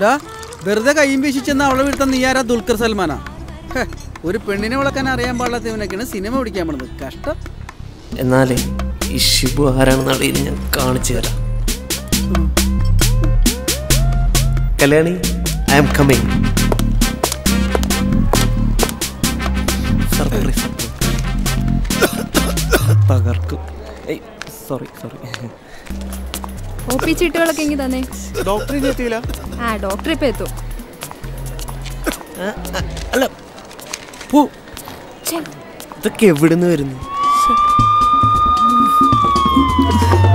ഡാ വെറുതെ കയ്യും വീശിച്ചെന്ന് അവളെ വീഴ്ത്താൻ നീ ആരാ ദുൽഖർ സൽമാനാ ഹെ, ഒരു പെണ്ണിനെ വിളക്കാൻ അറിയാൻ പാടില്ലാത്തവനൊക്കെയാണ് സിനിമ പിടിക്കാൻ പോണത് കഷ്ടം എന്നാലേ ഈ ഷിബു ആരാണെന്നുള്ള ഇത് ഞാൻ കാണിച്ചു തരാം Kalyani I am coming surprise തകർക്കും സോറി സോറി ഒ പി ചീട്ടുകളൊക്കെ ഇങ്ങി തന്നെ ഡോക്ടർ ഇനി എത്തിയില്ല ആ ഡോക്ടർ ഇപ്പൊ എത്തും അല്ല പോ ഇതൊക്കെ എവിടുന്ന് വരുന്നു ശ്ശെ.